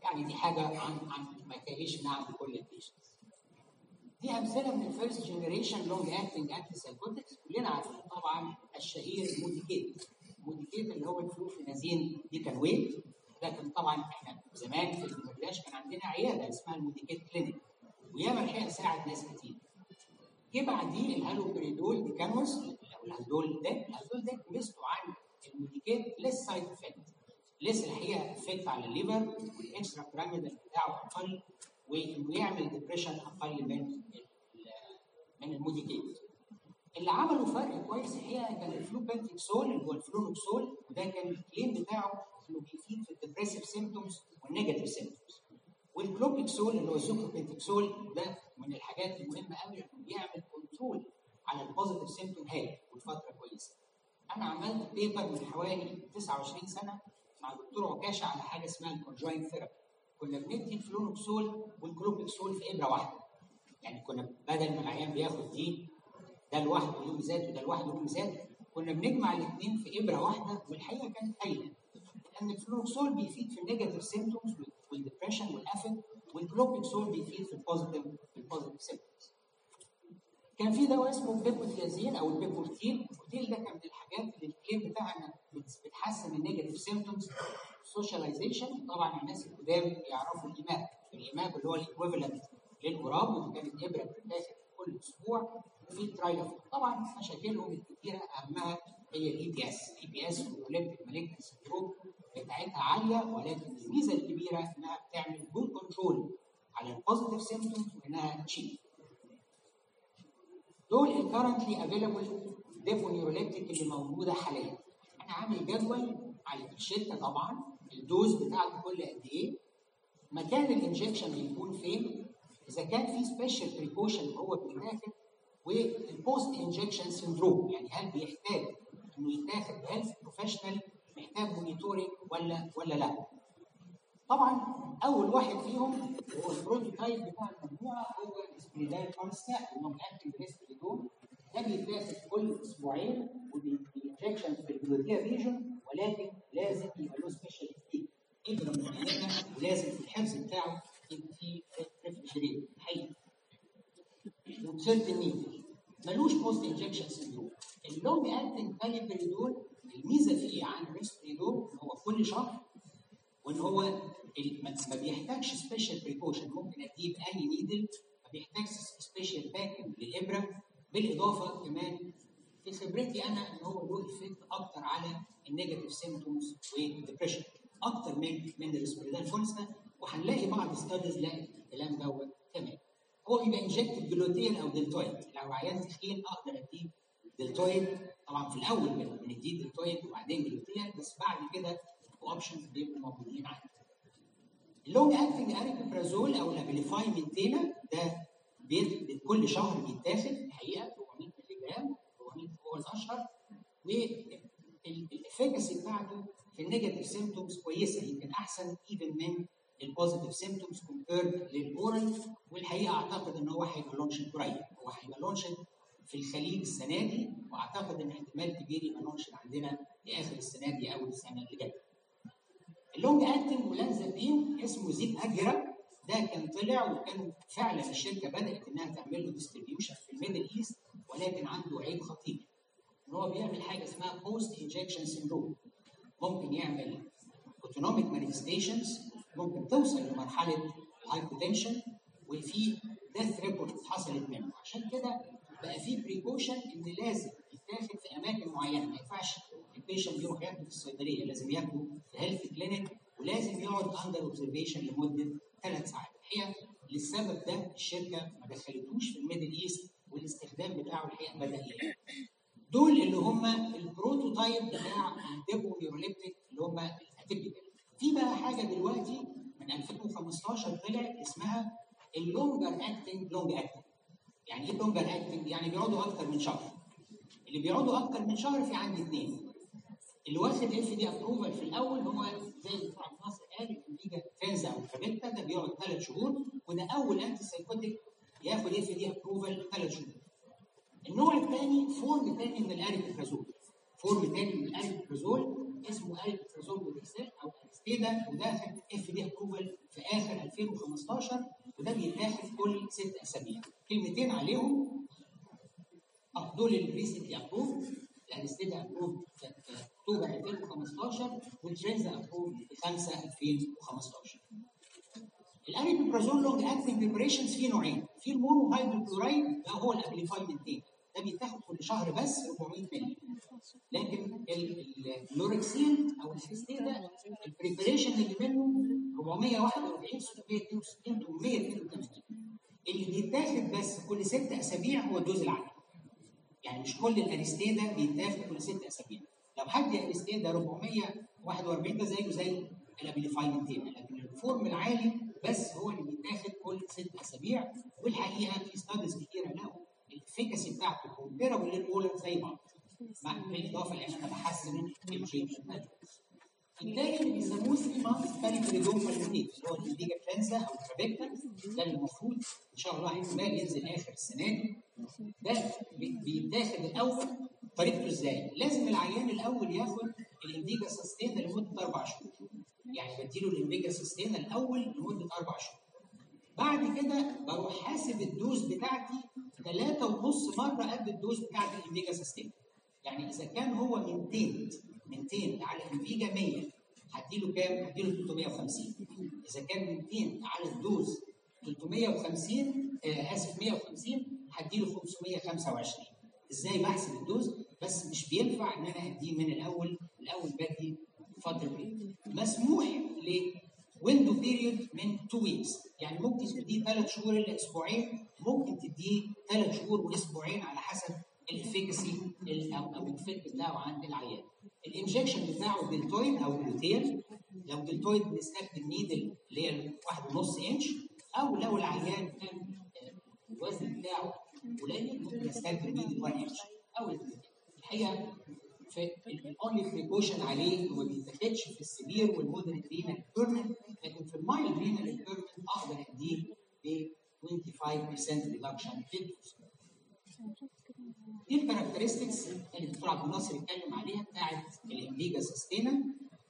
يعني دي حاجه عن عن ما يتهيأليش انها عند كل البيشنتس دي امثله من الفيرست جنريشن لونج اكتنج انتي سايكوتكس كلنا عارفين طبعا الشهير موديكيت موديكيت اللي هو الفلوفينازين دي كان ويت لكن طبعا احنا زمان في البلاش كان عندنا عياده اسمها الموديكيت كلينيك وياما الحقيقه ساعد ناس كتير جه بعديه الهالوبريدول ديكانوس الهالدول ده الهالدول ده ميزته عن الموديكيت ليس سايد افكت ليس الحقيقه افكت على الليفر والاكسترا بيراميدال بتاعه اقل وانه يعمل ديبريشن اقل من ال- من الموديكيت اللي عملوا فرق كويس الحقيقه كان الفلوبنتيكسول اللي هو الفلونوكسول وده كان الكليم بتاعه انه بيفيد في الديبريسيف سيمتومز والنيجاتيف سيمتومز والكلوبيكسول اللي هو السوكروبنتيكسول ده من الحاجات المهمه قوي انه بيعمل كنترول على البوزيتيف سيمتوم هاي والفتره كويسه انا عملت بيبر من حوالي 29 سنه مع دكتور عكاشه على حاجه اسمها الكونجوين ثيرابي كنا بندي الفلونوكسول والكلوبيكسول في ابره واحده يعني كنا بدل ما العيان بياخد دي ده لوحده له ميزات وده لوحده له ميزات كنا بنجمع الاثنين في ابره واحده والحقيقه كانت هايله لان الفلوكسول بيفيد في النيجاتيف سيمتومز والدبريشن والافت والكلوبيكسول بيفيد في البوزيتيف في البوزيتيف سيمتومز كان في دواء اسمه بيبوتيازين او البيبورتيل البيبورتيل ده كان من الحاجات اللي الكليم بتاعها انها بت- بتحسن النيجاتيف سيمتومز سوشياليزيشن طبعا الناس القدام يعرفوا الايماب الايماب اللي هو الايكويفالنت للغراب ودي كانت ابره بتتاخد كل اسبوع وفي ترايلوفون طبعا مشاكلهم الكثيره اهمها هي الاي بي اس الاي بي اس والاولمبيك مالجنت سندروم بتاعتها عاليه ولكن الميزه الكبيره انها بتعمل جود كنترول على البوزيتيف سيمتومز وانها تشيب دول الكرنتلي افيلابل ديبو نيوروليبتيك اللي موجوده حاليا انا عامل جدول على الشركه طبعا الدوز بتاعته كل قد ايه مكان الانجكشن بيكون فين اذا كان في سبيشال بريكوشن هو بيتاخد والبوست انجكشن سندروم يعني هل بيحتاج انه يتاخد هيلث بروفيشنال محتاج مونيتورنج ولا ولا لا طبعا اول واحد فيهم هو البروتوتايب بتاع المجموعه هو السبريداي كونستا اللي هو الاكتنج ريسبريدون ده بيتاخد كل اسبوعين وبينجكشن في الجلوتيا ريجن ولكن لازم يبقى له سبيشال تكنيك ابره معينه ولازم في الحفظ بتاعه يبقى فيه ريفرجريت حي وبسيرتن مين ملوش بوست انجكشن سندروم اللونج اكتنج باليبريدون الميزه فيه عن الريسبريدون هو كل شهر وان هو ال- ما ما بيحتاجش سبيشال بريكوشن ممكن اديه باي نيدل ما بيحتاجش سبيشال باكنج للابره بالاضافه كمان في خبرتي انا ان هو له افكت اكتر على النيجاتيف سيمتومز والدبريشن اكتر من من الريسبيريدال فونستا وهنلاقي بعض ستاديز لا الكلام دوت تمام هو بيبقى انجكتد جلوتين او دلتويد لو عيان تخين اقدر اديه دلتويد طبعا في الاول بن- بنديه دلتويد وبعدين جلوتين بس بعد كده اوبشنز بيبقوا موجودين عندي اللونج اكتنج اريبيبرازول او الابيليفاي مينتينا ده بيت كل شهر بيتاخد الحقيقه 400 مللي جرام 400 هو الاشهر والافيكاسي بتاعته في النيجاتيف سيمتومز كويسه يمكن احسن ايفن من البوزيتيف سيمتومز كومبيرد للاورال والحقيقه اعتقد ان هو هيبقى لونشن قريب هو هيبقى لونشن في الخليج السنه دي واعتقد ان احتمال كبير يبقى لونشن عندنا لاخر السنه دي او السنه اللي جايه. اللونج اكتنج ولانزابين اسمه زيت اجرا ده كان طلع وكان فعلا الشركه بدات انها تعمل له ديستريبيوشن في الميدل ايست ولكن عنده عيب خطير ان هو بيعمل حاجه اسمها بوست انجكشن سيندروم ممكن يعمل اوتونوميك مانيفستيشنز ممكن توصل لمرحله الهايبوتنشن وفي ديث ريبورت حصلت منه عشان كده بقى في بريكوشن ان لازم يتاخد في اماكن معينه ما ينفعش البيشنت يروح ياخده في الصيدليه لازم ياخده في هيلث كلينيك ولازم يقعد اندر اوبزرفيشن لمده ثلاث ساعات الحقيقه للسبب ده الشركه ما دخلتوش في الميدل ايست والاستخدام بتاعه الحقيقه بدا يقل دول اللي هم البروتوتايب بتاع الديبو نيوروليبتيك اللي هم الاتيبيكال في بقى حاجه دلوقتي من 2015 طلعت اسمها اللونجر اكتنج لونج اكتنج يعني ايه لونجر اكتنج؟ يعني بيقعدوا اكتر من شهر اللي بيقعدوا اكتر من شهر في عندي اثنين اللي واخد اف دي ابروفال في الاول هو زي ما دكتور عبد الناصر قال الانفيجا تنزا او الكابيتا ده بيقعد ثلاث شهور وده اول انتي سايكوتيك ياخد اف دي ابروفال ثلاث شهور النوع الثاني فورم ثاني من الاريبيبرازول فورم ثاني من الاريبيبرازول اسمه اريبيبرازول وديكسل او ستيدا وده اخد اف دي ابروفل في اخر 2015 وده بيتاخد كل ست اسابيع كلمتين عليهم اه دول الريسنتلي ابروف الانستيدا ابروف في في اكتوبر 2015 والترينزا ابروف في 5 2015 الاريبيبرازول لونج اكتنج بريبريشنز فيه نوعين في المونو هيدروكلورايد ده هو الابليفايد منتين ده بيتاخد كل شهر بس 400 مللي لكن ال- ال- اللوركسين او الفيستيدا البريبريشن اللي منه 441 662 882 اللي بيتاخد بس كل ست اسابيع هو الدوز العالي يعني مش كل الاريستيدا بيتاخد كل ست اسابيع لو حد اريستيدا 441 ده زيه زي الابيليفاينتين لكن الفورم العالي بس هو اللي بيتاخد كل ست اسابيع والحقيقه في ستاديز كتيره لقوا الافيكاسي بتاعته كومبيرابل للاولى زي بعض مع بالاضافه لان انا بحسن الجين الثاني اللي بيسموه 3 مانث باليبريدوم فالمونيت اللي هو الانديجا كلانزا او الترابيكتا ده اللي المفروض ان شاء الله احتمال ينزل اخر السنه دي ده بي- بيتاخد الاول طريقته ازاي؟ لازم العيان الاول ياخد الانديجا سستينا لمده اربع شهور يعني بديله الانديجا سستينا الاول لمده اربع شهور بعد كده بروح حاسب الدوز بتاعتي ثلاثة ونص مرة قد الدوز بتاعت الانفيجا سيستم يعني إذا كان هو من 200 من 200 على انفيجا 100 هديله كام؟ هديله 350 إذا كان من 200 على الدوز 350 آه آسف 150 هديله 525 إزاي بحسب الدوز؟ بس مش بينفع إن أنا أديه من الأول الأول بدي فترة بريد مسموح ل ويندو بيريود من 2 ويكس يعني ممكن تديه ثلاث شهور الا اسبوعين ممكن تديه ثلاث شهور واسبوعين على حسب الافيكاسي او او الافكت بتاعه عند العيان الانجكشن بتاعه دلتويد او جلوتين لو دلتويد بنستخدم نيدل اللي هي واحد ونص انش او لو العيان كان آه، الوزن بتاعه قليل ممكن نستخدم نيدل 1 انش او الجلوتين الحقيقه الاونلي بريكوشن عليه هو ما بيتاخدش في السبير والمودريت رينال بيرمنت لكن في المايلد رينال بيرمنت اقدر اديه ب 25% ريدكشن في الدوز. دي الكاركترستكس اللي الدكتور عبد الناصر اتكلم عليها بتاعت الانفيجا سستينا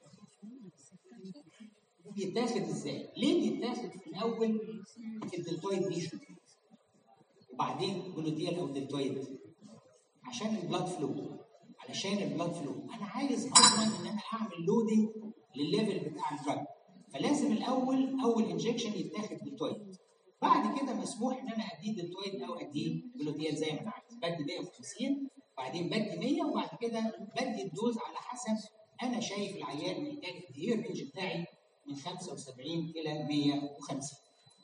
بيتاخد ازاي؟ ليه بيتاخد في الاول في الدلتويد ريشن وبعدين جلوتيال او دلتويد عشان البلاد فلو علشان البلاد فلو انا عايز اضمن ان انا اعمل لودنج للليفل بتاع الدراج فلازم الاول اول انجكشن يتاخد دلتويد بعد كده مسموح ان انا اديه دلتويد او اديه جلوتيال زي ما انا عايز بدي 150 بعدين بدي 100 وبعد كده بدي الدوز على حسب انا شايف العيان محتاج قد ايه الرينج بتاعي من 75 الى 150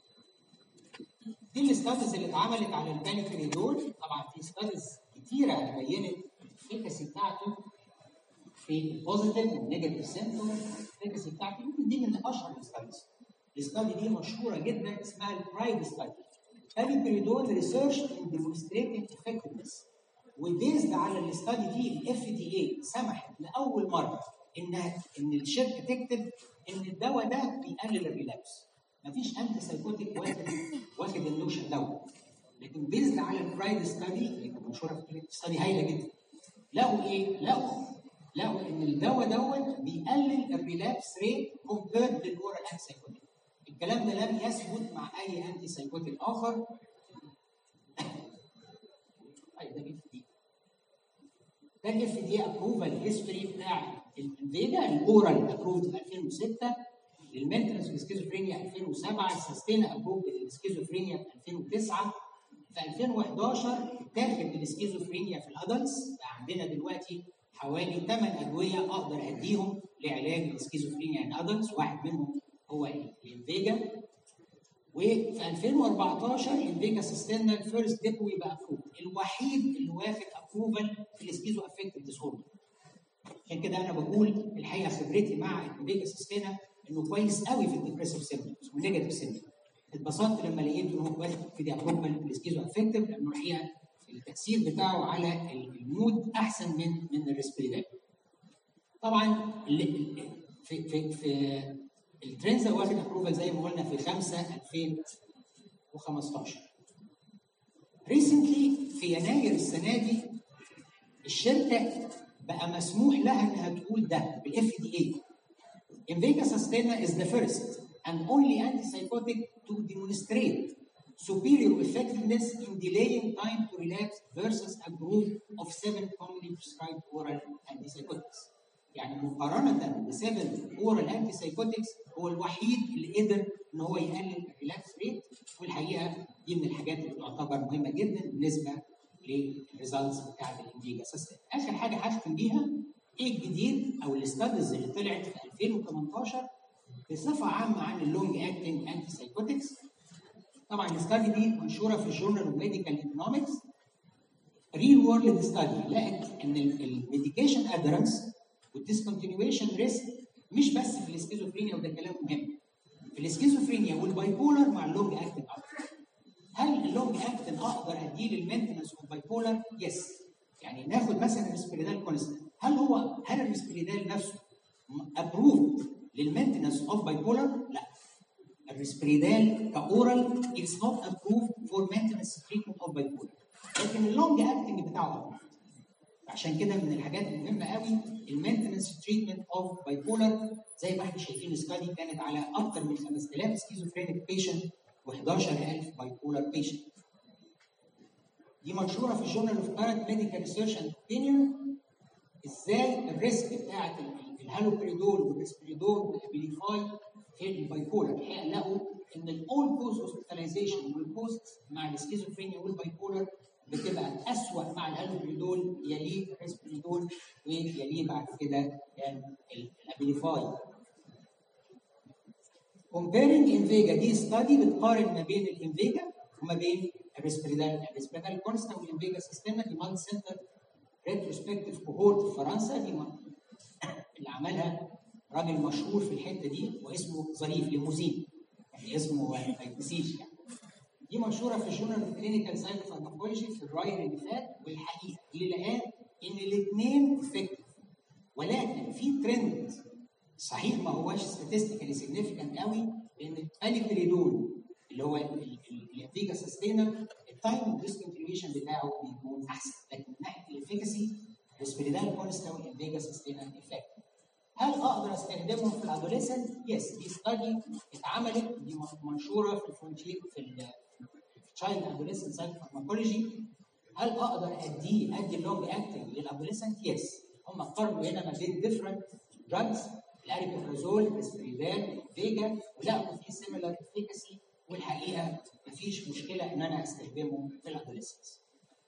دي الاستادز اللي اتعملت على الباليفيريدول طبعا في استادز كتيره بينت الافكاسي بتاعته في البوزيتيف والنيجاتيف سيمبتوم الافكاسي بتاعته يمكن دي من اشهر الاستادز الاستادي دي مشهوره جدا اسمها البرايد ستادي باليفيريدول ريسيرش ان ديمونستريتنج افكتفنس وبيزد على الاستادي دي الاف دي اي سمحت لاول مره انها ان الشركه تكتب ان الدواء ده بيقلل الريلابس مفيش انتي سايكوتيك واخد واخد النوشن دوت لكن بيزد على البرايد ستادي اللي كانت مشهوره في كلينيك ستادي هايله جدا لقوا ايه؟ لقوا لقوا ان الدواء دوت بيقلل الريلابس ريت كومبيرد للاورال انتي سايكوتيك الكلام ده لم يثبت مع اي انتي سايكوتيك اخر طيب ده الاف دي ده الاف دي ابروفال هيستوري بتاع الفيجا الاورال ابروفد في 2006 للمنتنس في السكيزوفرينيا 2007 السستينا ابروفد للسكيزوفرينيا في 2009 في 2011 اتاخد السكيزوفرينيا في الادلتس بقى عندنا دلوقتي حوالي 8 ادويه اقدر اديهم لعلاج السكيزوفرينيا ان ادلتس واحد منهم هو الانفيجا وفي 2014 الانفيجا سيستينا الفيرست ديبوي بقى ابروف الوحيد اللي واخد ابروفال في السكيزو افكتيف ديسوردر عشان كده انا بقول الحقيقه خبرتي مع الانفيجا سيستينا انه كويس قوي في الديبريسيف سيمبتومز والنيجاتيف سيمبتومز اتبسطت لما لقيت انه هو واخد في دي ابروفال في السكيزو افكتيف لانه الحقيقه التاثير بتاعه على المود احسن من من الريسبيريدال طبعا في في في الترنزا واخد ابروفال زي ما قلنا في 5 2015 ريسنتلي في يناير السنه دي الشركه بقى مسموح لها انها تقول ده بالاف دي اي Invega Sustenna is the first and only antipsychotic to demonstrate superior effectiveness in delaying time to relapse versus a group of seven commonly prescribed oral antipsychotics. يعني مقارنة ب 7 oral antipsychotics هو الوحيد اللي قدر ان هو يقلل الريلابس ريت والحقيقة دي من الحاجات اللي تعتبر مهمة جدا بالنسبة للريزلتس بتاعت الانفيجا سيستم. آخر حاجة هختم بيها ايه الجديد او الستاديز اللي طلعت في 2018 بصفة عامة عن اللونج اكتنج انتي سايكوتكس طبعا الستادي دي منشوره في الجورنال اوف ميديكال ايكونومكس ريل وورلد ستادي لقت ان الميديكيشن ادرنس والديسكونتينيويشن ريسك مش بس في السكيزوفرينيا وده كلام مهم في السكيزوفرينيا والبايبولر مع اللونج اكتنج اكتر هل اللونج اكتنج اقدر اديه للمينتنس اوف بايبولر؟ يس يعني ناخد مثلا الريسبيريدال كونستنت هل هو هل الريسبيريدال نفسه ابروفد للمينتنس اوف بايبولر؟ لا الريسبريدال كاورال اتس نوت ابروف فور مينتنس تريتمنت اوف بايبولر لكن اللونج اكتنج بتاعه ابروف عشان كده من الحاجات المهمه قوي المينتنس تريتمنت اوف بايبولر زي ما احنا شايفين الستادي كانت على اكثر من 5000 سكيزوفرينيك بيشنت و11000 بايبولر بيشنت دي منشوره في الجورنال اوف كارنت ميديكال ريسيرش اند اوبينيون ازاي الريسك بتاعت الهالوبريدول والريسبريدول والابيليفاي في البايبولر الحقيقه لقوا ان الاول كوز هوسبيتاليزيشن والكوز مع السكيزوفرينيا والبايبولر بتبقى اسوء مع الهالوبريدول يليه الريسبريدول ويليه بعد كده الابيليفاي comparing انفيجا دي ستادي بتقارن ما بين الانفيجا وما بين الريسبريدال الريسبريدال كونستا والانفيجا سيستما دي مالتي سنتر ريتروسبكتيف كوهورت في فرنسا دي اللي عملها راجل مشهور في الحته دي واسمه ظريف ليموزين يعني اسمه ما يتنسيش يعني دي منشوره في الجورنال اوف كلينيكال ساينس فارماكولوجي في الراير اللي فات والحقيقه اللي لقاه ان الاثنين افكتيف ولكن في ترند صحيح ما هواش statistically significant قوي لان الاليبريدول اللي هو الانفيجا سستينا التايم اوف ديسكونتينيويشن بتاعه بيكون احسن لكن من ناحيه الافيكاسي السبيريدال كونستا والانفيجا سستينا افكت هل اقدر استخدمهم في الادوليسنت؟ يس دي ستادي اتعملت دي منشوره في الفرونتير في التشايلد ادوليسنت سايت فارماكولوجي هل اقدر اديه ادي اللونج اكتنج للادوليسنت؟ يس هم قارنوا هنا ما بين ديفرنت دراجز الاريبيبرازول الاسبريدال فيجا ولقوا في سيميلار افيكاسي والحقيقه مفيش مشكله ان انا استخدمه في الادوليسنس.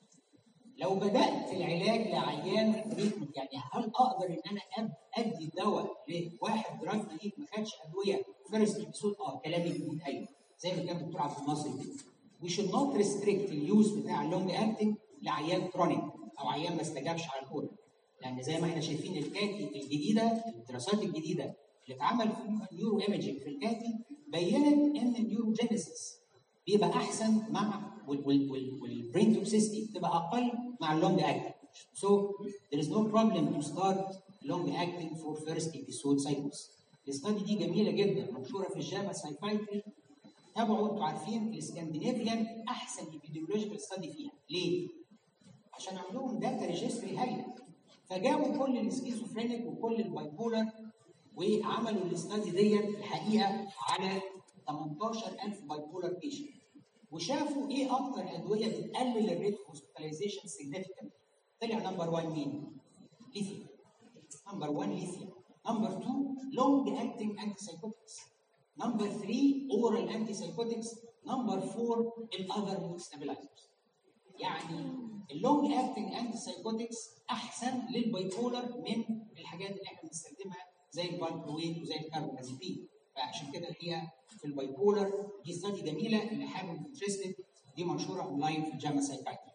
لو بدات العلاج لعيان تريتمنت يعني هل اقدر ان انا ادي دواء لواحد دراج نايف ما خدش ادويه فيرست ابيسود اه كلامي بيقول ايوه زي ما كان الدكتور عبد الناصر كده. We should not restrict اليوز بتاع اللونج اكتنج لعيان كرونيك او عيان ما استجابش على الاورال. لان زي ما احنا شايفين الكاتي الجديده الدراسات الجديده اللي اتعمل في النيورو ايمجنج في الكاتي بينت ان النيوروجينيسيس بيبقى احسن مع والبرين توكسيستي بتبقى اقل مع اللونج اكتنج. So there is no problem to start long acting for first episode cycles. الاستادي دي جميله جدا منشوره في الجاما سايكايتري تابعوا انتوا عارفين الاسكندنافيان احسن epidemiological ستادي فيها ليه؟ عشان عندهم داتا ريجستري هايله فجابوا كل السكيزوفرينيك وكل البايبولر وعملوا الاستادي ديت الحقيقه على 18000 بايبولر بيشنت وشافوا ايه اكتر ادويه بتقلل الريت هوسبيتاليزيشن سيجنفكتنت طلع نمبر 1 مين؟ ليثيوم نمبر 1 ليثيوم نمبر 2 لونج اكتنج انتي سايكوتكس نمبر 3 اورال انتي سايكوتكس نمبر 4 الاذر مود ستابلايزرز يعني اللونج اكتنج انتي سايكوتكس احسن للبايبولر من الحاجات اللي احنا بنستخدمها زي البالبرويت وزي الكاربونازيبين فعشان كده الحقيقه في البايبولر دي ستادي جميله اللي حابب انترستد دي منشوره اونلاين في الجاما سايكايتري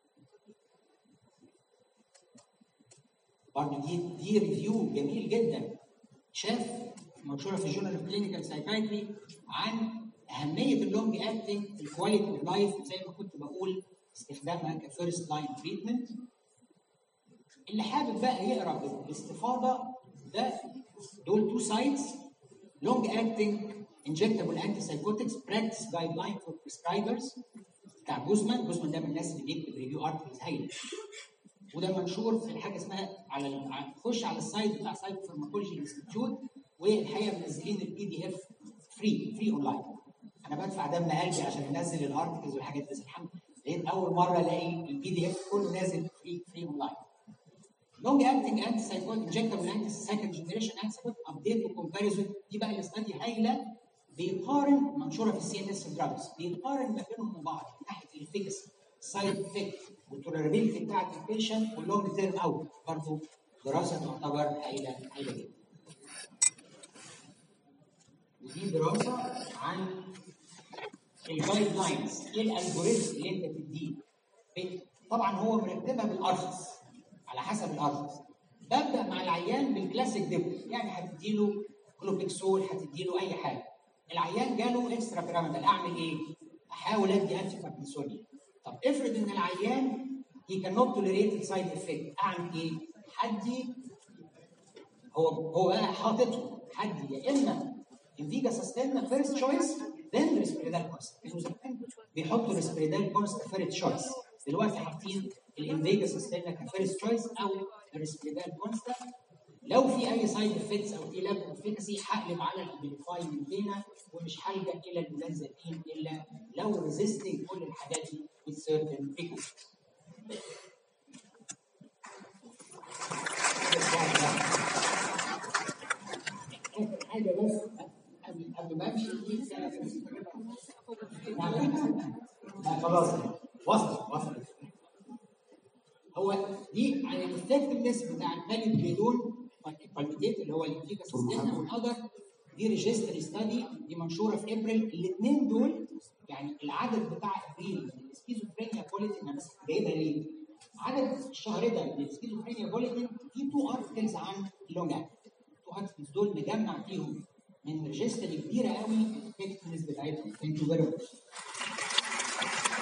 برضه دي دي ريفيو جميل جدا شاف منشوره في جورنال اوف كلينيكال سايكايتري عن اهميه اللونج اكتنج في الكواليتي اوف لايف زي ما كنت بقول استخدامها كفيرست لاين تريتمنت اللي حابب بقى يقرا باستفاضه ده دول تو سايتس لونج اكتنج انجكتابل انتي سايكوتكس براكتس جايد لاين فور بريسكرايبرز بتاع جوزمان جوزمان ده من الناس اللي بيكتب ريفيو ارتكلز هايله وده منشور في حاجه اسمها على خش على السايت بتاع سايت فارماكولوجي انستيتيوت والحقيقه منزلين البي دي اف فري فري اونلاين انا بدفع دم قلبي عشان انزل الارتكلز والحاجات دي بس الحمد لقيت اول مره الاقي البي دي اف كله نازل فري فري اونلاين لونج اكتنج انتي سايكوت انجكتبل انتي سكند جنريشن انتي سايكوت ابديت وكومباريزون دي بقى الاستادي هايله بيقارن منشوره في السي ان اس دراجز بيقارن ما بينهم وبين بعض من ناحيه الافكس سايد افكت والتولربيلتي بتاعت البيشنت واللونج تيرم اوت برضه دراسه تعتبر هايله هايله جدا. ودي دراسه عن الجايد لاينز ايه الالجوريزم اللي انت تديه طبعا هو مرتبها بالارخص على حسب الارخص ببدا مع العيان بالكلاسيك ديب يعني هتديله كلوبيكسول هتديله اي حاجه العيان جاله اكسترا بيراميدال اعمل ايه؟ احاول ادي انتي باركنسونيا طب افرض ان العيان he cannot tolerate the side effect اعمل ايه؟ حدي هو هو بقى حاططهم حدي يا اما انفيجا سستينا فيرست تشويس ذن ريسبريدال كونست لانه زمان بيحطوا ريسبريدال كونست فيرست تشويس دلوقتي حاطين الانفيجا سستينا كفيرست تشويس او الريسبريدال كونست لو في اي سايد افكتس او في لاب افكسي هقلب على الابيليفاي من هنا ومش هلجا الى المنزلين الا لو ريزيستنج كل الحاجات دي with certain frequency. آخر حاجة بس قبل قبل ما امشي دي لا خلاص وصل وصل هو دي عن الافكتفنس بتاع الباليدريدون البالميديت اللي هو الانفيكا سيستينا والاذر دي ريجستري ستادي دي منشوره في ابريل الاثنين دول يعني العدد بتاع ابريل من السكيزوفرينيا بوليتين انا بس جايبها ليه؟ عدد الشهر ده من السكيزوفرينيا بوليتين في تو ارتكلز عن اللونج تو ارتكلز دول مجمع فيهم من ريجستري كبيره قوي الافكتفنس بتاعتهم ثانك يو فيري ماتش